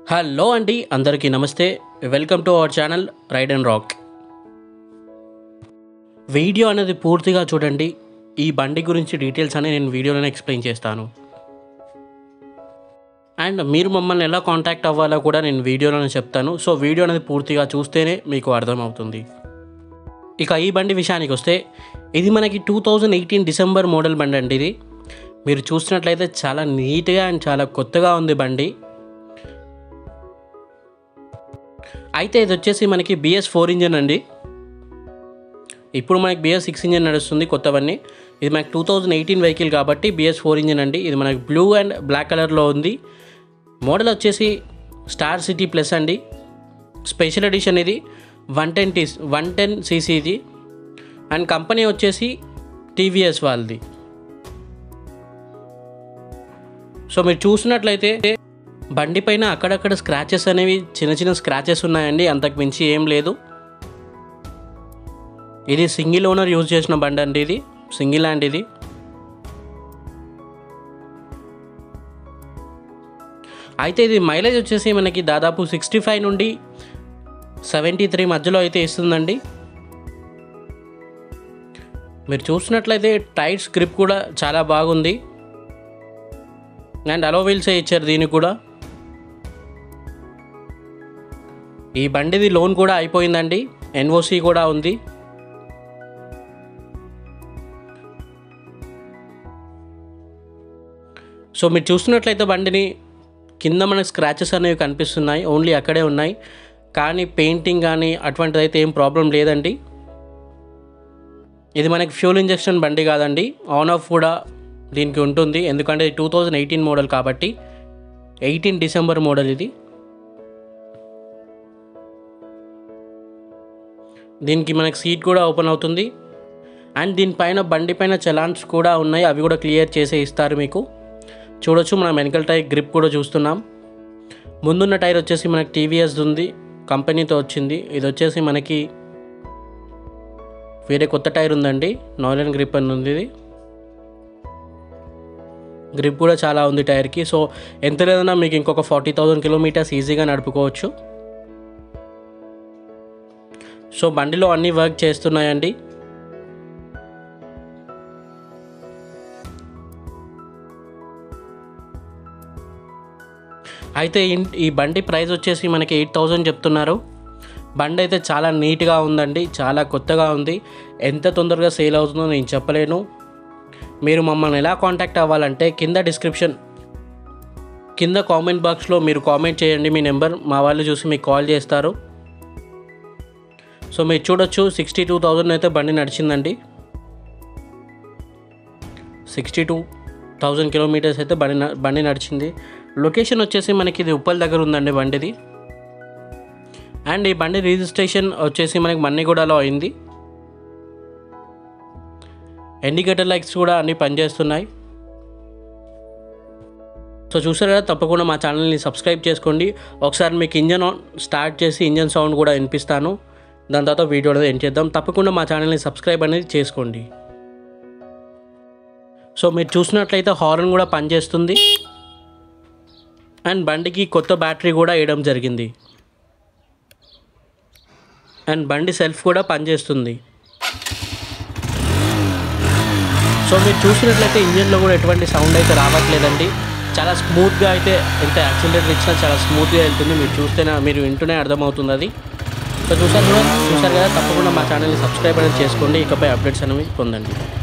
hello అండి అందరికీ నమస్తే welcome to our channel ride and rock video అనేది పూర్తిగా చూడండి ఈ బండి గురించి డీటెయిల్స్ అనేవి నేను వీడియోలోనే ఎక్స్ప్లెయిన్ చేస్తాను అండ్ మీరు మమ్మల్ని ఎలా కాంటాక్ట్ అవ్వాలో కూడా నేను వీడియోలోనే చెప్తాను సో వీడియో అనేది పూర్తిగా చూస్తేనే మీకు అర్థమవుతుంది ఇక ఈ బండి విషయానికి వస్తే ఇది మనకి two thousand eighteen December model బండి అండి ఇది మీరు చూసినట్లయితే చాలా నీట్గా అండ్ చాలా కొత్తగా ఉంది బండి అయితే ఇది వచ్చేసి మనకి బిఎస్ ఫోర్ ఇంజన్ అండి ఇప్పుడు మనకి బిఎస్ సిక్స్ ఇంజన్ నడుస్తుంది కొత్తవన్నీ ఇది మనకి టూ థౌజండ్ ఎయిటీన్ వెహికల్ కాబట్టి బిఎస్ ఫోర్ ఇంజన్ అండి ఇది మనకి బ్లూ అండ్ బ్లాక్ కలర్లో ఉంది మోడల్ వచ్చేసి స్టార్ సిటీ ప్లస్ అండి స్పెషల్ ఎడిషన్ ఇది వన్ టెన్ టీ వన్ టెన్ సీసీ ఇది అండ్ కంపెనీ వచ్చేసి టీవీఎస్ వాళ్ళది సో మీరు చూసినట్లయితే బండి పైన అక్కడక్కడ స్క్రాచెస్ అనేవి చిన్న చిన్న స్క్రాచెస్ ఉన్నాయండి అంతకు మించి ఏం లేదు ఇది సింగిల్ ఓనర్ యూజ్ చేసిన బండి అండి ఇది సింగిల్ హ్యాండ్ ఇది అయితే ఇది మైలేజ్ వచ్చేసి మనకి దాదాపు సిక్స్టీ ఫైవ్ నుండి సెవెంటీ త్రీ మధ్యలో అయితే ఇస్తుందండి మీరు చూసినట్లయితే టైర్స్ గ్రిప్ కూడా చాలా బాగుంది అండ్ అలో వీల్సే ఇచ్చారు దీనికి కూడా ఈ బండిది లోన్ కూడా అయిపోయిందండి ఎన్ఓసి కూడా ఉంది సో మీరు చూస్తున్నట్లయితే బండిని కింద మనకు స్క్రాచెస్ అనేవి కనిపిస్తున్నాయి ఓన్లీ అక్కడే ఉన్నాయి కానీ పెయింటింగ్ కానీ అటువంటిది అయితే ఏం ప్రాబ్లం లేదండి ఇది మనకి ఫ్యూల్ ఇంజెక్షన్ బండి కాదండి ఆన్ ఆఫ్ కూడా దీనికి ఉంటుంది ఎందుకంటే టూ థౌజండ్ ఎయిటీన్ మోడల్ కాబట్టి ఎయిటీన్ డిసెంబర్ మోడల్ ఇది దీనికి మనకి సీట్ కూడా ఓపెన్ అవుతుంది అండ్ దీనిపైన బండి పైన చలాన్స్ కూడా ఉన్నాయి అవి కూడా క్లియర్ చేసే ఇస్తారు మీకు చూడొచ్చు మనం వెనకల్ టైర్ గ్రిప్ కూడా చూస్తున్నాం ముందున్న టైర్ వచ్చేసి మనకి టీవీఎస్ ఉంది కంపెనీతో వచ్చింది ఇది వచ్చేసి మనకి వేరే కొత్త టైర్ ఉందండి నాయిలన్ గ్రిప్ అని ఉంది ఇది గ్రిప్ కూడా చాలా ఉంది టైర్కి సో ఎంత లేదన్నా మీకు ఇంకొక ఫార్టీ థౌజండ్ కిలోమీటర్స్ ఈజీగా నడుపుకోవచ్చు సో బండిలో అన్ని వర్క్ చేస్తున్నాయండి అయితే ఇన్- ఈ బండి ప్రైస్ వచ్చేసి మనకి ఎయిట్ థౌజండ్ చెప్తున్నారు బండి అయితే చాలా నీట్గా ఉందండి చాలా కొత్తగా ఉంది ఎంత తొందరగా సేల్ అవుతుందో నేను చెప్పలేను మీరు మమ్మల్ని ఎలా కాంటాక్ట్ అవ్వాలంటే కింద డిస్క్రిప్షన్ కింద కామెంట్ బాక్స్లో మీరు కామెంట్ చేయండి మీ నెంబర్ మా వాళ్ళు చూసి మీకు కాల్ చేస్తారు సో మీరు చూడొచ్చు సిక్స్టీ టూ థౌజండ్ అయితే బండి నడిచిందండి సిక్స్టీ టూ థౌజండ్ కిలోమీటర్స్ అయితే బండి న- బండి నడిచింది లొకేషన్ వచ్చేసి మనకి ఇది ఉప్పల్ దగ్గర ఉందండి బండిది అండ్ ఈ బండి రిజిస్ట్రేషన్ వచ్చేసి మనకి మన్నిగూడలో అయింది ఇండికేటర్ లైట్స్ కూడా అన్నీ పనిచేస్తున్నాయి సో చూసారు కదా తప్పకుండా మా ఛానల్ని సబ్స్క్రైబ్ చేసుకోండి ఒకసారి మీకు ఇంజన్ ఆన్ స్టార్ట్ చేసి ఇంజన్ సౌండ్ కూడా వినిపిస్తాను దాని తర్వాత వీడియో అనేది ఎండ్ చేద్దాం తప్పకుండా మా ఛానల్ని సబ్స్క్రైబ్ అనేది చేసుకోండి సో మీరు చూసినట్లయితే హార్న్ కూడా పనిచేస్తుంది అండ్ బండికి కొత్త బ్యాటరీ కూడా వేయడం జరిగింది అండ్ బండి సెల్ఫ్ కూడా పనిచేస్తుంది సో మీరు చూసినట్లయితే ఇంజన్లో కూడా ఎటువంటి సౌండ్ అయితే రావట్లేదండి చాలా స్మూత్గా అయితే ఎంత యాక్సిలేటర్ ఇచ్చినా చాలా స్మూత్గా వెళ్తుంది మీరు చూస్తేనే మీరు వింటూనే అర్థమవుతుంది అది సో చూసారు కూడా చూసారు కదా తప్పకుండా మా ఛానల్ని సబ్స్క్రైబ్ అనేది చేసుకోండి ఇకపై అప్డేట్స్ అనేవి పొందండి